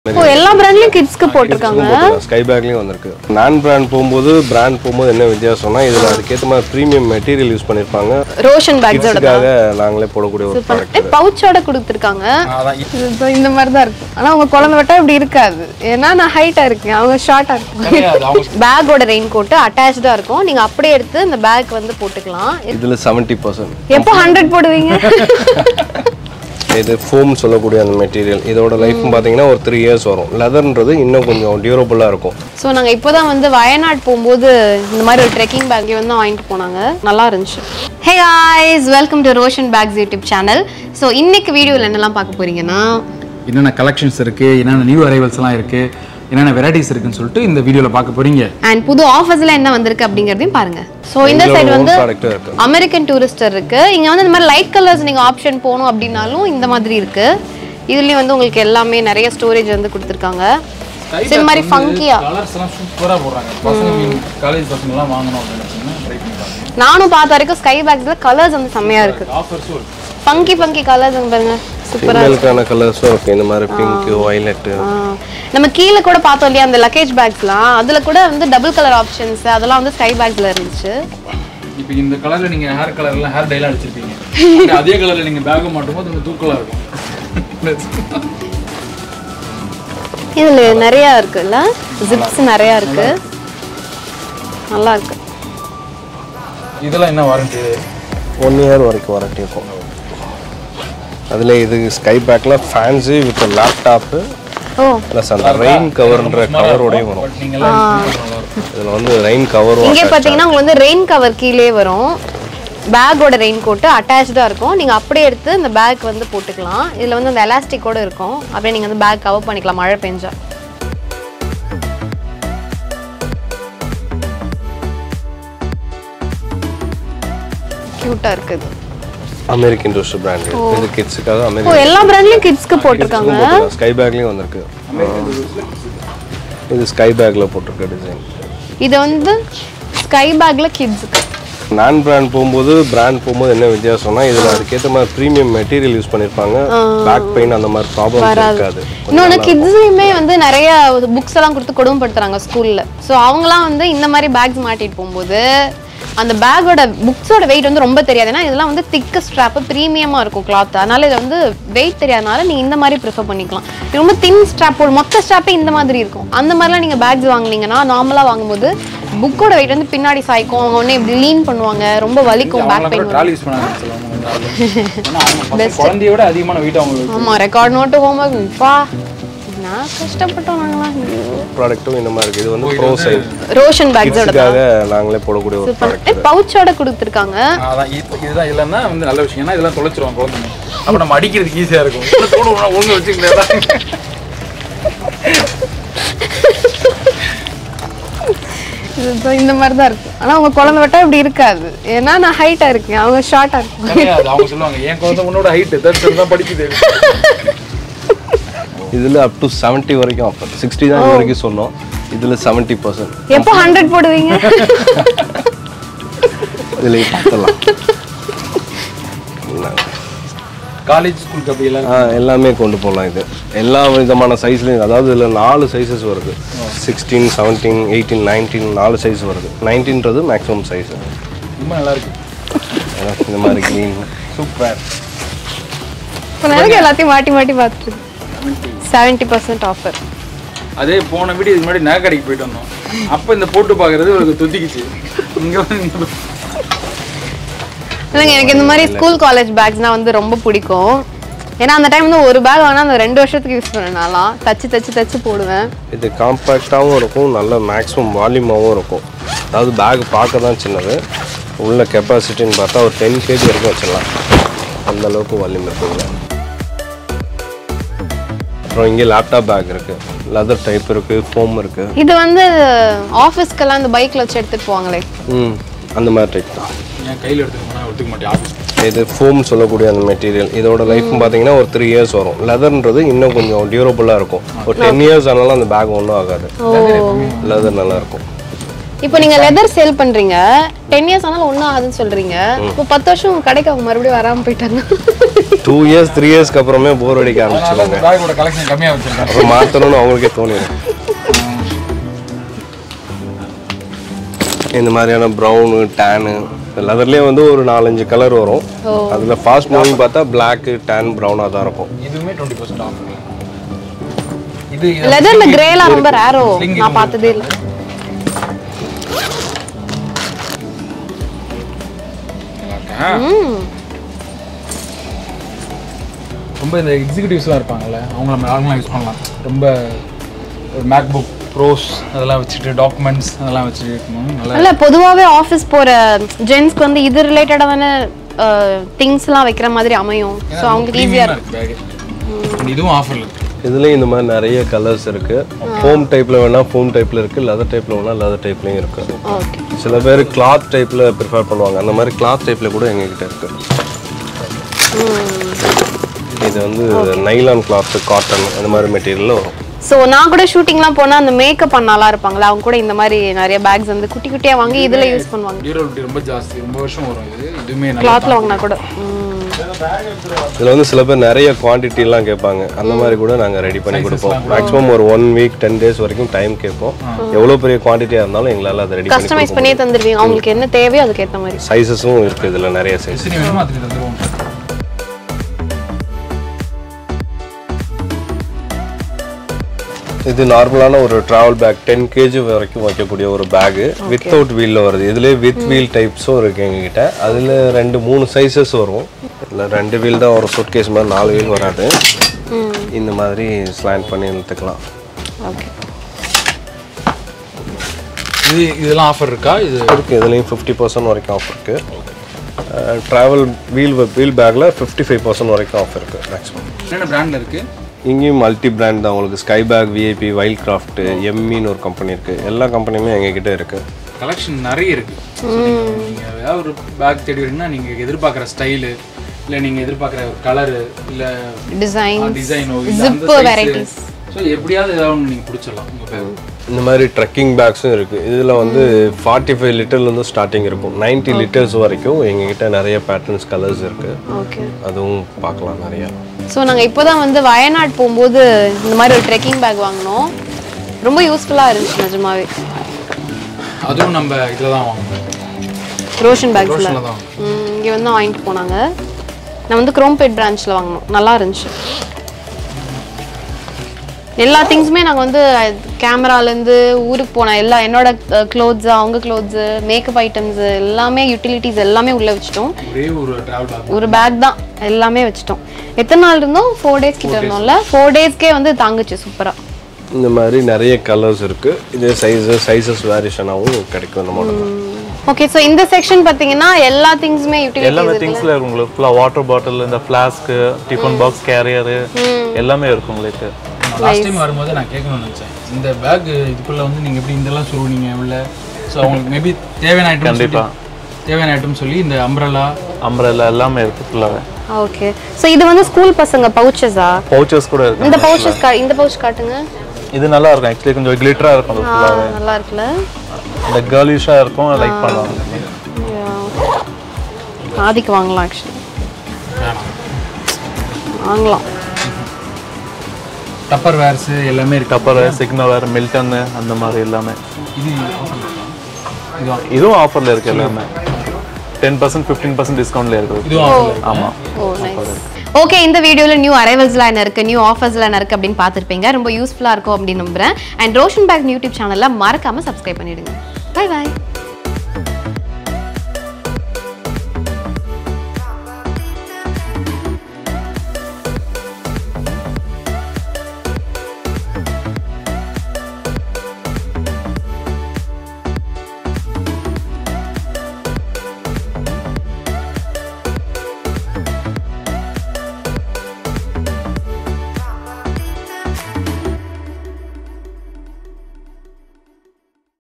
ஓ எல்லா பிராண்ட்லயும் கிட்ஸ்க்கு போட்டிருக்காங்க ஸ்கை பேக்லயும் வந்திருக்கு நான் பிராண்ட் போகும்போது பிராண்ட் போகும்போது என்ன வித்தியாசம்னா இதுல அதுக்கேற்ற மாதிரி ப்ரீமியம் மெட்டீரியல் யூஸ் பண்ணிருப்பாங்க ரோஷன் பேக்ஸோட கிட்ஸுக்காக நாங்களே போடக்கூடிய ஒரு ப்ராடக்ட் பவுச்சோட கொடுத்துருக்காங்க அதான் இது இதோ இந்த மாதிரி தான் இருக்கும் ஆனா உங்க குழந்தை விட்டா இப்படி இருக்காது ஏன்னா நான் ஹைட்டா இருக்கேன் அவங்க ஷார்ட்டா இருக்கும் கிடையாது அவங்க பேக்கோட ரெயின் கோட் அட்டாச்சா இருக்கும் நீங்க அப்படியே எடுத்து இந்த பேக் வந்து போட்டுக்கலாம் இதுல செவன்ட்டி பர்சன்ட் எப்போ ஹண்ட்ரட் போடுவீங்க இது ஃபோம் சொல்லக்கூடிய அந்த மெட்டீரியல் இதோட லைஃப் பாத்தீங்கன்னா ஒரு த்ரீ இயர்ஸ் வரும் லெதர்ன்றது இன்னும் கொஞ்சம் டியூரபுளா இருக்கும் ஸோ நாங்க இப்போதான் வந்து வயநாடு போகும்போது இந்த மாதிரி ஒரு ட்ரெக்கிங் பேக் வந்து வாங்கிட்டு போனாங்க நல்லா இருந்துச்சு hey guys welcome to Roshan bags YouTube channel so இன்னைக்கு வீடியோவில் என்னெல்லாம் பார்க்க போறீங்கன்னா என்னென்ன கலெக்ஷன்ஸ் இருக்கு என்னென்ன நியூ அரைவல்ஸ்லாம் இருக்கு என்னென்ன வெரைட்டிஸ் இருக்குன்னு சொல்லிட்டு இந்த வீடியோல பார்க்க போறீங்க அண்ட் புது ஆஃபர்ஸ்ல என்ன வந்திருக்கு அப்படிங்கறதையும் பாருங்க ஸோ இந்த சைடு வந்து ப்ராடக்ட்டும் இருக்கு அமெரிக்கன் டூரிஸ்டர் இருக்கு இங்க வந்து இந்த மாதிரி லைட் கலர்ஸ் நீங்க ஆப்ஷன் போகணும் அப்படின்னாலும் இந்த மாதிரி இருக்கு இதுலயும் வந்து உங்களுக்கு எல்லாமே நிறைய ஸ்டோரேஜ் வந்து கொடுத்துருக்காங்க இந்த மாதிரி ஃபங்கியா கலர்ஸ் எல்லாம் சூப்பரா போடுறாங்க பசங்க காலேஜ் பசங்க எல்லாம் வாங்கணும் அப்படின்னு ட்ரை பண்ணி பாருங்க நானும் பார்த்த வரைக்கும் ஸ்கை பேக்ஸ்ல கலர்ஸ் வந்து செம்மையா இருக்கு ஆஃபர்ஸும் இருக்கு ஃபங்கி ஃபங்கி கலர்ஸ் பாருங்க சூப்பரா பெண்களுக்கான கலர்ஸும் இருக்கு இந்த மாதிரி பிங்க் வயலட் நம்ம கீழே கூட பார்த்தோம் இல்லையா அந்த லக்கேஜ் பேக்ஸ்லாம் அதுல கூட வந்து டபுள் கலர் ஆப்ஷன்ஸ் அதெல்லாம் வந்து ஸ்கை பேக்ஸ்ல இருந்துச்சு இப்போ இந்த கலர்ல நீங்க ஹேர் கலர்ல ஹேர் டைலாம் அடிச்சிருப்பீங்க அதே கலர்ல நீங்க பேக் மாட்டும் போது ரொம்ப தூக்கலா இருக்கும் இதுல நிறைய இருக்குல்ல ஜிப்ஸ் நிறைய இருக்கு நல்லா இருக்கு இதெல்லாம் என்ன வாரண்டி ஒன் இயர் வரைக்கும் வாரண்டி இருக்கும் அதுல இது ஸ்கை பேக்ல ஃபேன்சி வித் லேப்டாப்பு ஓ ப்ளஸ் அந்த ரெயின் கவர்ன்ற கவரோடய வரும் பட் நீங்க எல்லாம் நல்லா இருக்கும் இதுல வந்து ரெயின் கவரும் இங்கே பார்த்தீங்கன்னா உங்களுக்கு வந்து ரெயின் கவர் கீழே வரும் பேக்கோட ரெயின் கோட்டு அட்டாச்சாக இருக்கும் நீங்கள் அப்படியே எடுத்து இந்த பேக் வந்து போட்டுக்கலாம் இதில் வந்து அந்த எலாஸ்டிக்கோட இருக்கும் அப்படியே நீங்கள் வந்து பேக் கவர் பண்ணிக்கலாம் மழை பெஞ்சா க்யூட்டாக இருக்குது அமெரிக்கன் டூஸ்ட் பிராண்ட் இது கிட்ஸுக்காக ஓ அமெரிக்கன் எல்லா பிராண்ட்லையும் கிட்ஸ்க்கு போட்டிருக்காங்க ஸ்கை பேக்லயும் வந்திருக்கு இது ஸ்கை பேக்ல போட்டிருக்க டிசைன் இது வந்து ஸ்கை பேக்கில் கிட்ஸுக்கு நான் பிராண்ட் போகும்போது பிராண்ட் போகும்போது என்ன வித்தியாசம்னா இதுல அதுக்கேற்ற மாதிரி ப்ரீமியம் மெட்டீரியல் யூஸ் பண்ணிருப்பாங்க பேக் பெயின் அந்த மாதிரி ப்ராப்ளம் இருக்காது இன்னொன்று கிட்ஸ்லையுமே வந்து நிறைய புக்ஸ் எல்லாம் கொடுத்து கொடுமைப்படுத்துறாங்க ஸ்கூல்ல ஸோ அவங்கலாம் வந்து இந்த மாதிரி பேக்ஸ் மாட்டிட்டு போகும்போது அந்த பேக்கோட புக்ஸோட வெயிட் வந்து ரொம்ப தெரியாது ஏன்னா இதெல்லாம் வந்து திக்க ஸ்ட்ராப்பு ப்ரீமியமாக இருக்கும் கிளாத் அதனால இது வந்து வெயிட் தெரியாதனால நீங்கள் இந்த மாதிரி ப்ரிஃபர் பண்ணிக்கலாம் இது ரொம்ப தின் ஸ்ட்ராப் மொத்த ஸ்ட்ராப்பே இந்த மாதிரி இருக்கும் அந்த மாதிரிலாம் நீங்கள் பேக்ஸ் வாங்குனீங்கன்னா நார்மலாக வாங்கும்போது புக்கோட வெயிட் வந்து பின்னாடி சாய்க்கும் அவங்க உடனே இப்படி லீன் பண்ணுவாங்க ரொம்ப வலிக்கும் பேக் பெயின் ட்ராலி யூஸ் பண்ண ஆரம்பிச்சிடலாம் ஏன்னா அவங்க பசங்க குழந்தைய விட அதிகமான வெயிட் அவங்களுக்கு ஆமாம் ரெக்கார்ட் நோட்டு ஹோம்ஒர்க் பா நான் கஷ்டப்பட்டோம் நாங்களாம் ப்ராடக்ட்டும் இந்த மாதிரி இருக்கு இது வந்து ப்ரோ சைஸ் ரோஷன் பேக்ஸோட கிட்ஸுக்காக நாங்களே போடக்கூடிய ஒரு ப்ராடக்ட் பவுச்சோட கொடுத்துருக்காங்க அதான் இப்போ இதுதான் இல்லைன்னா வந்து நல்ல விஷயம் ஏன்னா இதெல்லாம் தொலைச்சிருவாங்க குழந்தைங்க அப்போ நம்ம அடிக்கிறதுக்கு ஈஸியாக இருக்கும் உள்ள தோடு ஒழுங்கா- ஒழுங்கா வச்சுக்கிட்டே இது இதோ இந்த மாதிரி தான் இருக்கும் ஆனா உங்க குழந்தை விட்டா இப்படி இருக்காது ஏன்னா நான் ஹைட்டா இருக்கேன் அவங்க ஷார்ட்டா இருக்கும் கிடையாது அவங்க சொல்லுவாங்க என் குழந்தை உன்னோட ஹைட்டு தர்சன் தான் படிக்குது இதுல அப் டு 70 வரைக்கும் ஆஃபர் சிக்ஸ்டி தான் இது வரைக்கும் சொன்னோம் இதுல 70% பர்சன்ட் எப்போ ஹண்ட்ரட் போடுவீங்க இதுல பார்த்தலாம் காலேஜ் ஸ்கூலுக்கு அப்படி எல்லாம் ஆ, எல்லாமே கொண்டு போகலாம் இது எல்லா விதமான சைஸ்லையும் அதாவது இதில் நாலு சைஸஸ் வருது சிக்ஸ்டீன் செவன்டீன் எயிட்டீன் நைன்டீன் நாலு சைஸ் வருது நைன்டீன்றது மேக்ஸிமம் சைஸ் ரொம்ப நல்லா இருக்கு இந்த மாதிரி க்ளீன் சூப்பர் இப்போ எனக்கு எல்லாத்தையும் மாட்டி மாட்டி பார்த்துட்டு செவன்ட்டி பர்சன்ட் ஆஃபர் அதே போன வீடியோ இதுக்கு முன்னாடி நகை கடைக்கு போயிட்டு வந்தோம் அப்போ இந்த போட்டு பார்க்கறது ஒரு தொத்திக்கிச்சு இங்கே வந்து இந்த இல்லைங்க எனக்கு இந்த மாதிரி ஸ்கூல் காலேஜ் பேக்ஸ்னா வந்து ரொம்ப பிடிக்கும் ஏன்னா அந்த டைம் வந்து ஒரு பேக் வாங்கினா அந்த ரெண்டு வருஷத்துக்கு யூஸ் பண்ணனாலாம் தச்சு தச்சு தச்சு போடுவேன் இது காம்பேக்டாகவும் இருக்கும் நல்ல மேக்ஸிமம் வால்யூமாகவும் இருக்கும் அதாவது பேக் பார்க்க தான் சின்னது உள்ள கெப்பாசிட்டின்னு பார்த்தா ஒரு டென் கேஜி வரைக்கும் வச்சிடலாம் அந்த அளவுக்கு வால்யூம் இருக்குங்க அப்புறம் இங்கே லேப்டாப் பேக் இருக்குது லெதர் டைப் இருக்குது ஃபோம் இருக்குது இது வந்து ஆஃபீஸ்க்கெல்லாம் இந்த பைக்ல வச்சு எடுத்துட்டு போவாங்களே ம் அந்த மாதிரி டைப் தான் என் கையில் எடுத்துக்க போனால் எடுத்துக்க மாட்டேன் ஆஃபீஸ் இது ஃபோம் சொல்லக்கூடிய அந்த மெட்டீரியல் இதோட லைஃப் பார்த்தீங்கன்னா ஒரு த்ரீ இயர்ஸ் வரும் லெதர்ன்றது இன்னும் கொஞ்சம் டியூரபுளாக இருக்கும் ஒரு டென் இயர்ஸ் ஆனாலும் அந்த பேக் ஒன்றும் ஆகாது லெதர் நல்லா இருக்கும் இப்போ நீங்க லெதர் சேல் பண்றீங்க டென் இயர்ஸ் ஆனாலும் ஒன்றும் ஆகுதுன்னு சொல்றீங்க இப்போ பத்து வருஷம் கடைக்கு அவங்க மறுபடியும் வராம போயிட்டாங்க டூ இயர்ஸ் த்ரீ இயர்ஸ்க்கு அப்புறமே போர் அடிக்க அதனால ஆரம்பிச்சிருவாங்க இந்த பேக்கோட கலெக்ஷன் கம்மியா வச்சிருக்காங்க அப்புறம் மாற்றணும்னு அவங்களுக்கே தோணிடும் இந்த மாதிரியான ப்ரௌனு டேனு லெதர்லேயே வந்து ஒரு நாலஞ்சு கலர் வரும் அதில் ஃபாஸ்ட் மூவிங் பார்த்தா பிளாக்கு டேன் ப்ரௌனாக தான் இருக்கும் இதுவுமே டுவெண்ட்டி பர்சன்ட் ஆஃப் இது லெதர்ல கிரேலாம் ரொம்ப ரேரோ Sling நான் இதுவும் பார்த்ததே இல்லை ம் ரொம்ப இந்த எக்ஸிக்யூட்டிவ்ஸ்லாம் இருப்பாங்கல்ல அவங்க நம்ம நார்மலாக யூஸ் பண்ணலாம் ரொம்ப ஒரு மேக் புக் ப்ரோஸ் அதெல்லாம் வச்சுட்டு டாக்குமெண்ட்ஸ் அதெல்லாம் வச்சுட்டு இருக்கணும் நல்லா இல்ல பொதுவாவே ஆஃபீஸ் போற ஜென்ஸ்க்கு வந்து இது ரிலேட்டடான திங்ஸ்லாம் வைக்கிற மாதிரி அமையும் ஸோ அவங்களுக்கு ஈஸியா இருக்கும் பேக் இதுவும் ஆஃபர்ல இருக்கு இதுலேயும் இந்த மாதிரி நிறைய கலர்ஸ் இருக்குது ஃபோம் டைப்பில் வேணால் ஃபோம் டைப்பில் இருக்குது லெதர் டைப்பில் வேணால் லெதர் டைப்லேயும் இருக்குது ஓகே சில பேர் கிளாத் டைப்பில் ப்ரிஃபர் பண்ணுவாங்க அந்த மாதிரி கிளாத் டைப்பில் கூட எங்ககிட்ட இருக்கு இது வந்து நைலான் கிளாத் காட்டன் அந்த மாதிரி மெட்டீரியலில் வரும் ஸோ நான் கூட ஷூட்டிங்லாம் போனா அந்த மேக்கப் பண்ணாலாம் இருப்பாங்களா அவங்க கூட இந்த மாதிரி நிறைய பேக்ஸ் வந்து குட்டி குட்டியா வாங்கி இதுல யூஸ் பண்ணுவாங்க டியூரபிலிட்டி ரொம்ப ஜாஸ்தி ரொம்ப வருஷம் வரும் இது இதுவுமே நல்லா கிளாத்ல வாங்கினா கூட ம். இதில் வந்து சில பேர் நிறைய குவான்டிட்டிலாம் கேட்பாங்க அந்த மாதிரி கூட நாங்கள் ரெடி பண்ணி கொடுப்போம் மேக்ஸிமம் ஒரு ஒன் வீக் டென் டேஸ் வரைக்கும் டைம் கேட்போம் எவ்வளோ பெரிய குவான்டிட்டியாக இருந்தாலும் எங்களால் அதை ரெடி பண்ணி கஸ்டமைஸ் பண்ணியே தந்துருவீங்க அவங்களுக்கு என்ன தேவையோ அதுக்கு ஏத்த மாதிரி சைஸஸும் இருக்குது இதில் நிறைய சைஸ் எத்தனை வேணுமோ அதுக்கு தந்துருவோம் இது நார்மலான ஒரு ட்ராவல் பேக் டென் கேஜி வரைக்கும் வைக்கக்கூடிய ஒரு பேகு வித்தவுட் வீலில் வருது இதுலேயே வித் வீல் டைப்ஸும் இருக்கு எங்ககிட்ட அதில் ரெண்டு மூணு சைஸஸ் வரும் இதில் ரெண்டு வீல் தான் வரும் சூட் கேஸ் மாதிரி நாலு வீல் வராது இந்த மாதிரி ஸ்லாண்ட் பண்ணி இழுத்துக்கலாம் ஓகே இது இதெல்லாம் ஆஃபர் இருக்கா இது இருக்குது இதுலேயும் ஃபிஃப்டி பர்சன்ட் வரைக்கும் ஆஃப் இருக்குது ட்ராவல் வீல் வீல் பேக்கில் ஃபிஃப்டி ஃபைவ் பர்சன்ட் வரைக்கும் ஆஃப் இருக்குது மேக்ஸிமம் என்னென்ன பிராண்ட்ல இருக்கு இங்கேயும் மல்டி பிராண்ட் தான் உங்களுக்கு sky bag VIP wild craft எம்மின்னு ஒரு கம்பெனி இருக்குது எல்லா கம்பெனியுமே எங்ககிட்ட இருக்குது கலெக்ஷன் நிறைய இருக்கு நீங்க ஏதாவது ஒரு பேக் தேடி வரீங்கன்னா நீங்க எதிர்பார்க்குற ஸ்டைலு இல்ல நீங்க எதிர்பார்க்குற ஒரு கலரு இல்ல டிசைன் டிசைனோ Zip varieties. ஸோ எப்படியாவது ஏதாவது ஒன்று நீங்கள் பிடிச்சிடலாம் உங்கள் பேக் இந்த மாதிரி ட்ரெக்கிங் பேக்ஸும் இருக்குது இதில் வந்து ஃபார்ட்டி ஃபைவ் லிட்டர்லேருந்து ஸ்டார்டிங் இருக்கும் 90 லிட்டர்ஸ் வரைக்கும் எங்ககிட்ட நிறைய பேட்டர்ன்ஸ் கலர்ஸ் இருக்குது ஓகே அதுவும் பார்க்கலாம் நிறையா ஸோ நாங்கள் இப்போ தான் வந்து வயநாடு போகும்போது இந்த மாதிரி ஒரு ட்ரெக்கிங் பேக் வாங்கினோம் ரொம்ப யூஸ்ஃபுல்லாக இருந்துச்சு நிஜமாவே அதுவும் நம்ம இதில் தான் வாங்கணும் ரோஷன் பேக்ஸில் ரோஷனில் தான் இங்கே வந்து வாங்கிட்டு போனாங்க நான் வந்து குரோம்பேட் பிரான்ச்சில் வாங்கினோம் நல்லா இருந்துச்சு எல்லா திங்ஸுமே நாங்கள் வந்து கேமராலேருந்து ஊருக்கு போன எல்லா என்னோட க்ளோத்ஸு அவங்க க்ளோத்ஸு மேக்கப் ஐட்டம்ஸு எல்லாமே யூட்டிலிட்டிஸ் எல்லாமே உள்ளே வச்சுட்டோம் ஒரே ஒரு ட்ராவல் பேக் ஒரு பேக் தான் எல்லாமே வச்சுட்டோம் எத்தனை நாள் இருந்தோம் ஃபோர் டேஸ் கிட்ட இருந்தோம்ல ஃபோர் டேஸ்க்கே வந்து தாங்குச்சு சூப்பராக இந்த மாதிரி நிறைய கலர்ஸ் இருக்குது இதே சைஸு சைஸஸ் வேரியேஷனாகவும் கிடைக்கும் நம்ம ஓகே ஸோ இந்த செக்ஷன் பார்த்தீங்கன்னா எல்லா திங்ஸுமே எல்லாமே யூட்டிலிட்டிஸ் திங்ஸ்ல இருக்கும் உங்களுக்கு ஃபுல்லாக வாட்டர் பாட்டில் இந்த ஃப்ளாஸ்க்கு டிஃபன் பாக்ஸ் கேரியரு எல்லாமே இருக்கும் உங்களுக்கு லாஸ்ட் டைம் வரும்போது நான் கேட்கணும்னு நினச்சேன் இந்த பேக் இதுக்குள்ளே வந்து நீங்கள் எப்படி இதெல்லாம் சொல்லுவீங்க உள்ள ஸோ அவங்களுக்கு மேபி தேவையான ஐட்டம் கண்டிப்பா. தேவையான ஐட்டம் சொல்லி இந்த அம்ரலா அம்ப்ரெல்லா எல்லாமே இருக்கு ஃபுல்லாகவே ஓகே ஸோ இது வந்து ஸ்கூல் பசங்க பவுச்சஸா பவுச்சஸ் கூட இருக்கு இந்த பவுச்சஸ் கா இந்த பவுச் காட்டுங்க இது நல்லா இருக்கும் ஆக்சுவலி கொஞ்சம் கிளிட்டரா இருக்கும் ஆ, ஃபுல்லாகவே நல்லா இருக்குல்ல இந்த கேர்லிஷாக இருக்கும் லைக் பண்ணுவாங்க ஆதிக்கு வாங்கலாம் ஆக்சுவலி வேணாம் வாங்கலாம் டப்பர் வேர்ஸ் எல்லாமே இருக்கு டப்பர் சிக்னல் வேறு மில்டன் அந்த மாதிரி எல்லாமே இது இதுதான் இதுவும் ஆஃபரில் இருக்கு எல்லாமே டென் பர்சன்ட் ஃபிஃப்டீன் பர்சன்ட் டிஸ்கவுண்ட்ல இருக்குது இதுவும் offer. ஆமாம் ஓ நைஸ் ஓகே இந்த வீடியோவில் நியூ அரைவல்ஸ்லாம் என்ன இருக்குது நியூ ஆஃபர்ஸ்லாம் என்ன இருக்குது அப்படின்னு பார்த்துருப்பீங்க ரொம்ப யூஸ்ஃபுல்லாக இருக்கும் அப்படின்னு நம்புறேன் அண்ட் ரோஷன் பேக் யூடியூப் சேனலில் மறக்காமல் சப்ஸ்கிரைப் பண்ணிடுங்க பை பாய்